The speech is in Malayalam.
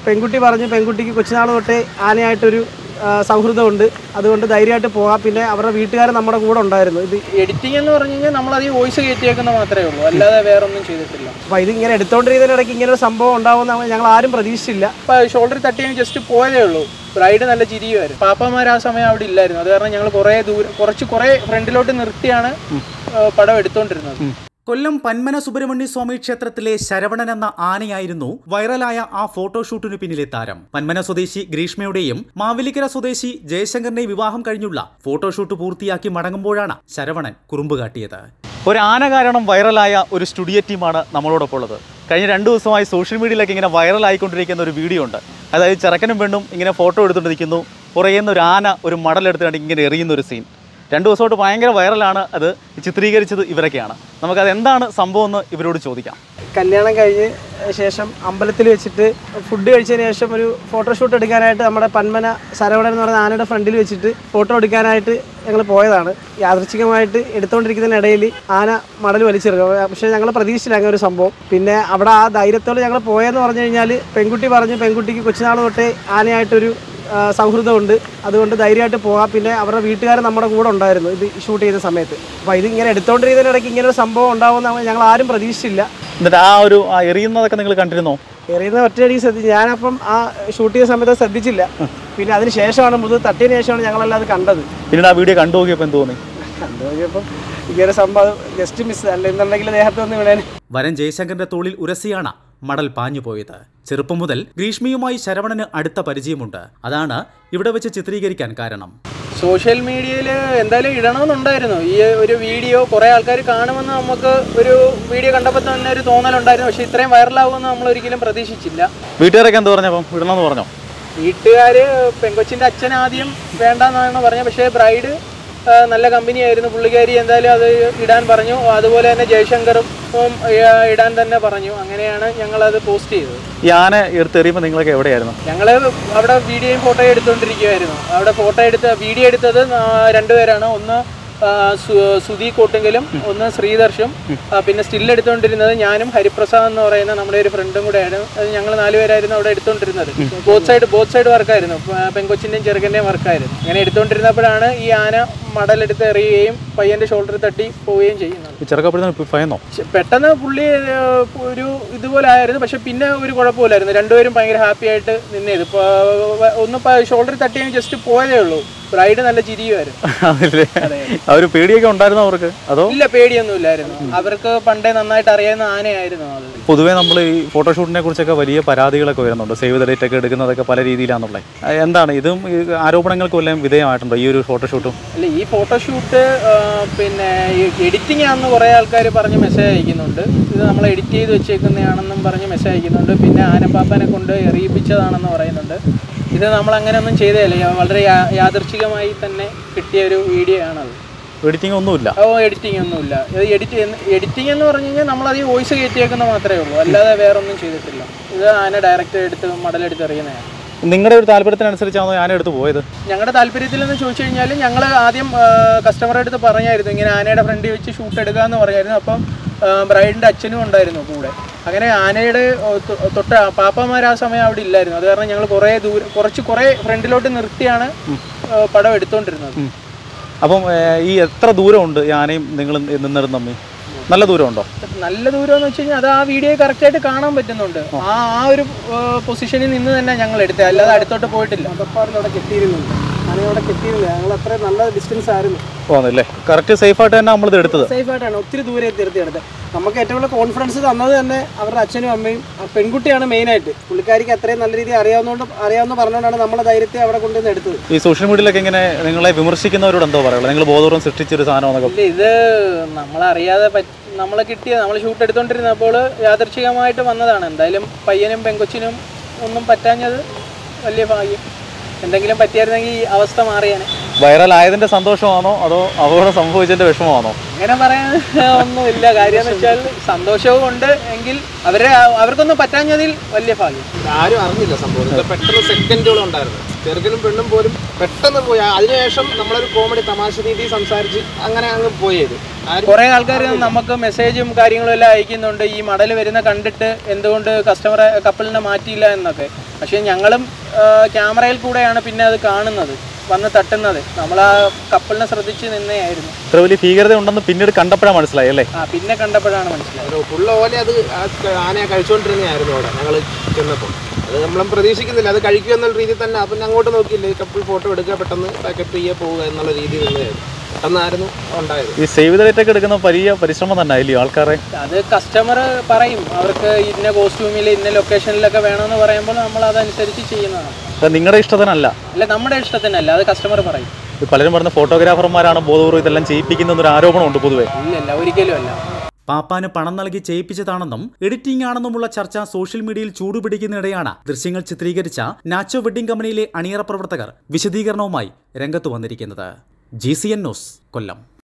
പെൺകുട്ടി പറഞ്ഞു പെൺകുട്ടിക്ക് കൊച്ചുനാൾ തൊട്ടേ ആനയായിട്ടൊരു ആ, സൗഹൃദമുണ്ട് അതുകൊണ്ട് ധൈര്യമായിട്ട് പോകാം പിന്നെ അവരുടെ വീട്ടുകാർ നമ്മുടെ കൂടെ ഉണ്ടായിരുന്നു ഇത് എഡിറ്റിംഗ് എന്ന് പറഞ്ഞു കഴിഞ്ഞാൽ നമ്മൾ അത് വോയിസ് കയറ്റിയേക്കുന്ന മാത്രമേ ഉള്ളൂ അല്ലാതെ വേറെ ഒന്നും ചെയ്തിട്ടില്ല അപ്പോൾ ഇത് ഇങ്ങനെ എടുത്തോണ്ടിരിക്കുന്നതിനിടയ്ക്ക് ഇങ്ങനെ ഒരു സംഭവം ഉണ്ടാവുമെന്ന് ഞങ്ങൾ ആരും പ്രതീക്ഷിച്ചില്ല അപ്പൊ ഷോൾഡർ തട്ടി ജസ്റ്റ് പോയതേ ഉള്ളൂ ബ്രൈഡ് നല്ല ചിരിയുമായിരുന്നു പാപ്പമാർ ആ സമയം അവിടെ ഇല്ലായിരുന്നു അത് കാരണം ഞങ്ങൾ കുറേ ദൂരം കുറച്ച് കുറേ ഫ്രണ്ടിലോട്ട് നിർത്തിയാണ് ആ, പടം എടുത്തോണ്ടിരുന്നത് കൊല്ലം പന്മന സുബ്രഹ്മണ്യ സ്വാമി ക്ഷേത്രത്തിലെ ശരവണൻ എന്ന ആനയായിരുന്നു വൈറലായ ആ ഫോട്ടോഷൂട്ടിനു പിന്നിലെ താരം പന്മന സ്വദേശി ഗ്രീഷ്മയുടെയും മാവേലിക്കര സ്വദേശി ജയശങ്കറിന്റെ വിവാഹം കഴിഞ്ഞുള്ള ഫോട്ടോഷൂട്ട് പൂർത്തിയാക്കി മടങ്ങുമ്പോഴാണ് ശരവണൻ കുറുമ്പ് കാട്ടിയത് ഒരു ആന കാരണം വൈറലായ ഒരു സ്റ്റുഡിയോ ടീമാണ് നമ്മളോടൊപ്പം ഉള്ളത് കഴിഞ്ഞ രണ്ട് ദിവസമായി സോഷ്യൽ മീഡിയയിലൊക്കെ ഇങ്ങനെ വൈറലായിക്കൊണ്ടിരിക്കുന്ന ഒരു വീഡിയോ ഉണ്ട് അതായത് ചെറുക്കനും പെണ്ണും ഇങ്ങനെ ഫോട്ടോ എടുത്തുകൊണ്ടിരിക്കുന്നു പുറയുന്ന ഒരു ആന ഒരു മടലെടുത്തുകൊണ്ട് ഇങ്ങനെ എറിയുന്ന ഒരു സീൻ രണ്ട് ദിവസമായിട്ട് ഭയങ്കര വൈറലാണ് അത് ചിത്രീകരിച്ചത് ഇവരൊക്കെയാണ് നമുക്കത് എന്താണ് സംഭവം എന്ന് ഇവരോട് ചോദിക്കാം കല്യാണം കഴിഞ്ഞ് ശേഷം അമ്പലത്തിൽ വെച്ചിട്ട് ഫുഡ് കഴിച്ചതിന് ശേഷം ഒരു ഫോട്ടോഷൂട്ട് എടുക്കാനായിട്ട് നമ്മുടെ പന്മന ശരവണൻ എന്ന് പറയുന്ന ആനയുടെ ഫ്രണ്ടിൽ വെച്ചിട്ട് ഫോട്ടോ എടുക്കാനായിട്ട് ഞങ്ങൾ പോയതാണ് യാദൃച്ഛികമായിട്ട് എടുത്തുകൊണ്ടിരിക്കുന്നതിനിടയിൽ ആന മടൽ വലിച്ചെടുക്കും പക്ഷേ ഞങ്ങൾ പ്രതീക്ഷിച്ചില്ല അങ്ങനെ ഒരു സംഭവം പിന്നെ അവിടെ ആ ധൈര്യത്തോടെ ഞങ്ങൾ പോയെന്ന് പറഞ്ഞു കഴിഞ്ഞാൽ പെൺകുട്ടി പറഞ്ഞു പെൺകുട്ടിക്ക് കൊച്ചുനാൾ തൊട്ടേ ആനയായിട്ടൊരു ആ, സൗഹൃദമുണ്ട് അതുകൊണ്ട് ധൈര്യമായിട്ട് പോകാം പിന്നെ അവരുടെ വീട്ടുകാർ നമ്മുടെ കൂടെ ഉണ്ടായിരുന്നു ഇത് ഷൂട്ട് ചെയ്ത സമയത്ത് അപ്പോൾ ഇത് ഇങ്ങനെ എടുത്തുകൊണ്ടിരിക്കുന്നതിനിടയ്ക്ക് ഇങ്ങനെ ഒരു സംഭവം ഉണ്ടാവുമെന്ന് ഞങ്ങൾ ആരും പ്രതീക്ഷിച്ചില്ല എന്നിട്ട് ആ ഒരു ആ എറിയുന്നതൊക്കെ നിങ്ങൾ കണ്ടിരുന്നോ എറിയുന്ന ഒറ്റയടി ശ്രദ്ധിച്ചു ഞാനപ്പം ആ ഷൂട്ട് ചെയ്ത സമയത്ത് ശ്രദ്ധിച്ചില്ല പിന്നെ അതിന് ശേഷമാണ് മൃദു തട്ടിയതിന് ശേഷമാണ് ഞങ്ങളെല്ലാം അത് കണ്ടത് പിന്നീട് ആ വീഡിയോ കണ്ടു നോക്കിയപ്പോൾ എന്ത് തോന്നി കണ്ടു നോക്കിയപ്പം ഇങ്ങനെ സംഭവം ജസ്റ്റ് മിസ് അല്ല എന്നുണ്ടെങ്കിൽ ദേഹത്ത് വന്ന് വീണേനെ വരൻ ജയശങ്കറിന്റെ തോളിൽ ഉരസിയാണ് മടൽ പാഞ്ഞു പോയത് ചെറുപ്പം മുതൽ ഗ്രീഷ്മയുമായി ശരവണന് അടുത്ത പരിചയമുണ്ട് അതാണ് ഇവിടെ വെച്ച് ചിത്രീകരിക്കാൻ കാരണം സോഷ്യൽ മീഡിയയിൽ എന്തായാലും ഇടണമെന്നുണ്ടായിരുന്നു ഈ ഒരു വീഡിയോ കുറേ ആൾക്കാർ കാണുമെന്ന് നമുക്ക് ഒരു വീഡിയോ കണ്ടപ്പോൾ തന്നെ ഒരു തോന്നലുണ്ടായിരുന്നു പക്ഷേ ഇത്രയും വൈറലാവുമെന്ന് നമ്മൾ ഒരിക്കലും പ്രതീക്ഷിച്ചില്ല വീട്ടുകാരൊക്കെ എന്ത് പറഞ്ഞപ്പം വിടണമെന്ന് പറഞ്ഞോ വീട്ടുകാർ പെങ്കൊച്ചിൻ്റെ അച്ഛൻ ആദ്യം വേണ്ടെന്നാണ് പറഞ്ഞത് പക്ഷേ ബ്രൈഡ് ആ, നല്ല കമ്പനിയായിരുന്നു പുള്ളിക്കാരി എന്തായാലും അത് ഇടാൻ പറഞ്ഞു അതുപോലെ തന്നെ ജയശങ്കറും ഉം, ആ, ഇടാൻ തന്നെ പറഞ്ഞു അങ്ങനെയാണ് ഞങ്ങളത് പോസ്റ്റ് ചെയ്തത് ഈ ആന എടുത്തെറിയുമ്പോൾ നിങ്ങളൊക്കെ എവിടെയായിരുന്നു ഞങ്ങൾ അവിടെ വീഡിയോയും ഫോട്ടോയും എടുത്തുകൊണ്ടിരിക്കുമായിരുന്നു അവിടെ ഫോട്ടോ എടുത്ത വീഡിയോ എടുത്തത് ആ, രണ്ടുപേരാണ് ഒന്ന് ആ, സു- സുധി കോട്ടെങ്കിലും ഒന്ന് ശ്രീദർശും ആ, പിന്നെ സ്റ്റിൽ എടുത്തുകൊണ്ടിരുന്നത് ഞാനും ഹരിപ്രസാദ് എന്ന് പറയുന്ന നമ്മുടെ ഒരു ഫ്രണ്ടും കൂടെയാണ് അത് ഞങ്ങൾ നാലുപേരായിരുന്നു അവിടെ എടുത്തുകൊണ്ടിരുന്നത് ബോത്ത് സൈഡ് ബോത്ത് സൈഡ് വർക്കായിരുന്നു പെങ്കൊച്ചിൻ്റെയും ചെറുക്കൻ്റെയും വർക്കായിരുന്നു ഇങ്ങനെ എടുത്തുകൊണ്ടിരുന്നപ്പോഴാണ് ഈ ആന മടലെടുത്ത് എറിയുകയും പയ്യന്റെ ഷോൾഡർ തട്ടി പോവുകയും ചെയ്യുന്നത് ഈ ചെറുക്കപ്പെടുന്ന ഭയന്നോ പക്ഷെ പെട്ടെന്ന് പുള്ളി ഏഹ്, ഒരു ഇതുപോലെ ആയിരുന്നു പക്ഷെ പിന്നെ ഒരു കുഴപ്പമില്ലായിരുന്നു രണ്ടുപേരും ഭയങ്കര ഹാപ്പി ആയിട്ട് നിന്നേത് ഇപ്പൊ ഒന്ന് ഷോൾഡർ തട്ടിയതിന് ജസ്റ്റ് പോയതേ ഉള്ളൂ ബ്രൈഡ് നല്ല ചിരിയുമായിരുന്നു അതല്ലേ ആ ഒരു പേടിയൊക്കെ ഉണ്ടായിരുന്നോ അവർക്ക് അതോ ഇല്ല പേടിയൊന്നും ഇല്ലായിരുന്നു അവർക്ക് പണ്ടേ നന്നായിട്ട് അറിയാവുന്ന ആനയായിരുന്നു അത് പൊതുവേ നമ്മൾ ഈ ഫോട്ടോഷൂട്ടിനെ കുറിച്ചൊക്കെ വലിയ പരാതികളൊക്കെ വരുന്നുണ്ട് സേവ് ദ ഡേറ്റ് ഒക്കെ എടുക്കുന്നതൊക്കെ പല രീതിയിലാണെന്നുള്ളത് അത് എന്താണ് ഇതും ഈ ആരോപണങ്ങൾക്ക് വല്ലതും വിധേയമായിട്ടുണ്ടോ ഈ ഒരു ഫോട്ടോഷൂട്ടും അല്ല ഈ ഫോട്ടോഷൂട്ട് പിന്നെ എഡിറ്റിംഗ് ആണെന്ന് കുറേ ആൾക്കാർ പറഞ്ഞ് മെസ്സേജ് അയക്കുന്നുണ്ട് ഇത് നമ്മൾ എഡിറ്റ് ചെയ്ത് വെച്ചേക്കുന്നതാണെന്നും പറഞ്ഞ് മെസ്സേജ് അയക്കുന്നുണ്ട് പിന്നെ ആനപ്പാപ്പനെ കൊണ്ട് എറിയിപ്പിച്ചതാണെന്ന് പറയുന്നുണ്ട് ഇത് നമ്മൾ അങ്ങനെയൊന്നും ചെയ്തതല്ല യാ- വളരെ യാ- യാദൃച്ഛികമായി തന്നെ കിട്ടിയ ഒരു വീഡിയോ ആണത് എഡിറ്റിംഗ് ഒന്നുമില്ല ഓ എഡിറ്റിംഗ് ഒന്നുമില്ല ഇത് എഡിറ്റ് എഡിറ്റിംഗ് എന്ന് പറഞ്ഞു കഴിഞ്ഞാൽ നമ്മളത് ഈ വോയിസ് കയറ്റിയേക്കുന്ന മാത്രമേ ഉള്ളൂ അല്ലാതെ വേറെ ഒന്നും ചെയ്തിട്ടില്ല ഇത് ആന ഡയറക്റ്റ് എടുത്ത് മടലെടുത്ത് എറിയുന്നതാണ് നിങ്ങളുടെ ഒരു താല്പര്യത്തിനനുസരിച്ചാണോ ഞാൻ എടുത്ത് പോയത് ഞങ്ങളുടെ താല്പര്യത്തിൽ എന്ന് ചോദിച്ചു കഴിഞ്ഞാൽ ഞങ്ങൾ ആദ്യം കസ്റ്റമറുടെ അടുത്ത് പറഞ്ഞായിരുന്നു ഇങ്ങനെ ആനയുടെ ഫ്രണ്ടിൽ വെച്ച് ഷൂട്ട് എടുക്കാമെന്ന് പറഞ്ഞായിരുന്നു അപ്പം ബ്രൈഡിൻ്റെ അച്ഛനും ഉണ്ടായിരുന്നു കൂടെ അങ്ങനെ ആനയുടെ ഓ, തൊ- തൊട്ട് പാപ്പമാർ ആ സമയം അവിടെ ഇല്ലായിരുന്നു അത് കാരണം ഞങ്ങൾ കുറേ ദൂരം കുറച്ച് കുറേ ഫ്രണ്ടിലോട്ട് നിർത്തിയാണ് ആ, പടം എടുത്തുകൊണ്ടിരുന്നത് അപ്പം ഏർ, ഈ എത്ര ദൂരമുണ്ട് ഈ ആനയും നിങ്ങൾ നിന്നിടുന്ന തമ്മി നല്ല ദൂരമുണ്ടോ നല്ല ദൂരം എന്ന് വെച്ച് കഴിഞ്ഞാൽ അത് ആ വീഡിയോ കറക്റ്റായിട്ട് കാണാൻ പറ്റുന്നുണ്ട് ആ ആ ഒരു പൊസിഷനിൽ നിന്ന് തന്നെ ഞങ്ങൾ എടുത്തത് അല്ലാതെ അടുത്തോട്ട് പോയിട്ടില്ല മതപ്പാടിൽ അവിടെ കെട്ടിയിരുന്നുണ്ട് ആനയോടെ കെട്ടിയിരുന്നില്ല ഞങ്ങൾ അത്ര നല്ല ഡിസ്റ്റൻസ് ആയിരുന്നു പോന്നല്ലേ കറക്റ്റ് സേഫായിട്ട് തന്നെ നമ്മളിത് എടുത്തത് സേഫ് ആയിട്ടാണ് ഒത്തിരി ദൂരെ തീർത്തിയെടുത്തത് നമുക്ക് ഏറ്റവും കൂടുതൽ കോൺഫിഡൻസ് തന്നത് തന്നെ അവരുടെ അച്ഛനും അമ്മയും ആ പെൺകുട്ടിയാണ് മെയിനായിട്ട് പുള്ളിക്കാരിക്ക് അത്രയും നല്ല രീതിയിൽ അറിയാവുന്നതുകൊണ്ട് അറിയാവുന്ന പറഞ്ഞുകൊണ്ടാണ് നമ്മളെ ധൈര്യത്തെ അവിടെ കൊണ്ടുവന്ന് എടുത്തത് ഈ സോഷ്യൽ മീഡിയയിലൊക്കെ ഇങ്ങനെ നിങ്ങളെ വിമർശിക്കുന്നവരോട് എന്തോ പറയുള്ളൂ നിങ്ങൾ ബോധപൂർവ്വം സൃഷ്ടിച്ചൊരു സാധനമാണെന്നൊക്കെ ഇല്ല ഇത് നമ്മളറിയാതെ പറ്റ നമ്മളെ കിട്ടിയ നമ്മൾ ഷൂട്ട് എടുത്തോണ്ടിരുന്നപ്പോൾ യാദർച്ഛികമായിട്ട് വന്നതാണ് എന്തായാലും പയ്യനും പെങ്കൊച്ചിനും ഒന്നും പറ്റാഞ്ഞത് വലിയ ഭാഗ്യം എന്തെങ്കിലും പറ്റിയായിരുന്നെങ്കിൽ ഈ അവസ്ഥ മാറിയാനെ വൈറൽ ആയതിന്റെ സന്തോഷമാണോ അതോ അപകടം സംഭവിച്ചതിന്റെ വിഷമമാണോ അങ്ങനെ പറയാൻ ഒന്നുമില്ല കാര്യം എന്ന് വെച്ചാൽ സന്തോഷവും ഉണ്ട് എങ്കിൽ അവരെ അവർക്കൊന്നും പറ്റാഞ്ഞതിൽ വലിയ ഭാഗ്യം ആരും അറിഞ്ഞില്ല സംഭവം ഇത് പെട്ടെന്ന് സെക്കൻഡുകളും ഉണ്ടായിരുന്നു ചെറുക്കനും പെണ്ണും പോലും പെട്ടെന്ന് പോയി അതിനുശേഷം നമ്മളൊരു കോമഡി തമാശ രീതി സംസാരിച്ച് അങ്ങനെ അങ്ങ് പോയത് ആരും കുറെ ആൾക്കാർ നമുക്ക് മെസ്സേജും കാര്യങ്ങളും എല്ലാം അയക്കുന്നുണ്ട് ഈ മടൽ വരുന്ന കണ്ടിട്ട് എന്തുകൊണ്ട് കസ്റ്റമറെ കപ്പലിനെ മാറ്റിയില്ല എന്നൊക്കെ പക്ഷേ ഞങ്ങളും ആ, ക്യാമറയിൽ കൂടെയാണ് പിന്നെ അത് കാണുന്നത് വന്ന് തട്ടുന്നത് നമ്മൾ ആ കപ്പലിനെ ശ്രദ്ധിച്ച് നിന്നേയായിരുന്നു ഇത്ര വലിയ ഭീകരത ഉണ്ടെന്ന് പിന്നീട് കണ്ടപ്പോഴാണ് മനസ്സിലായി അല്ലേ ആ പിന്നെ കണ്ടപ്പോഴാണ് മനസ്സിലായത് ഒരു പുള്ള പോലെ അത് ആ ക- ആനയെ കഴിച്ചുകൊണ്ടിരുന്നതായിരുന്നു അവിടെ ഞങ്ങൾ ചെന്നപ്പോൾ അത് നമ്മളും പ്രതീക്ഷിക്കുന്നില്ല അത് കഴിക്കുക എന്നുള്ള രീതിയിൽ തന്നെ അപ്പം അങ്ങോട്ട് നോക്കിയില്ല ഈ കപ്പിൾ ഫോട്ടോ എടുക്കുക പെട്ടെന്ന് പാക്കപ്പ് ചെയ്യുക പോവുക എന്നുള്ള രീതിയിൽ നിന്നതായിരുന്നു പെട്ടെന്നായിരുന്നു ഉണ്ടായത് ഈ സേവ് ദ ഡേറ്റ് ഒക്കെ എടുക്കുന്ന വലിയ പരിശ്രമം തന്നെ ആയില്ലയോ ആൾക്കാരെ അത് കസ്റ്റമർ പറയും അവർക്ക് ഇന്ന കോസ്റ്റ്യൂമിൽ ഇന്ന ലൊക്കേഷനിലൊക്കെ വേണമെന്ന് പറയുമ്പോൾ നമ്മൾ അതനുസരിച്ച് ചെയ്യുന്നതാണ് അത് നിങ്ങളുടെ ഇഷ്ടത്തിനല്ല അല്ല നമ്മുടെ ഇഷ്ടത്തിനല്ല അത് കസ്റ്റമർ പറയും ഇത് പലരും പറയുന്ന ഫോട്ടോഗ്രാഫർമാരാണ് ബോധപൂർവ്വം ഇതെല്ലാം ചെയ്യിപ്പിക്കുന്നൊരു ആരോപണമുണ്ട് പൊതുവെ ഇല്ലല്ല ഒരിക്കലും അല്ല പാപ്പാന് പണം നൽകി ചെയ്യിപ്പിച്ചതാണെന്നും എഡിറ്റിംഗ് ആണെന്നുമുള്ള ചർച്ച സോഷ്യൽ മീഡിയയിൽ ചൂടുപിടിക്കുന്നിടെയാണ് ദൃശ്യങ്ങൾ ചിത്രീകരിച്ച നാച്ചോ വെഡ്ഡിംഗ് കമ്പനിയിലെ അണിയറ പ്രവർത്തകർ വിശദീകരണവുമായി രംഗത്ത് വന്നിരിക്കുന്നത് ജി സി എൻ ന്യൂസ് കൊല്ലം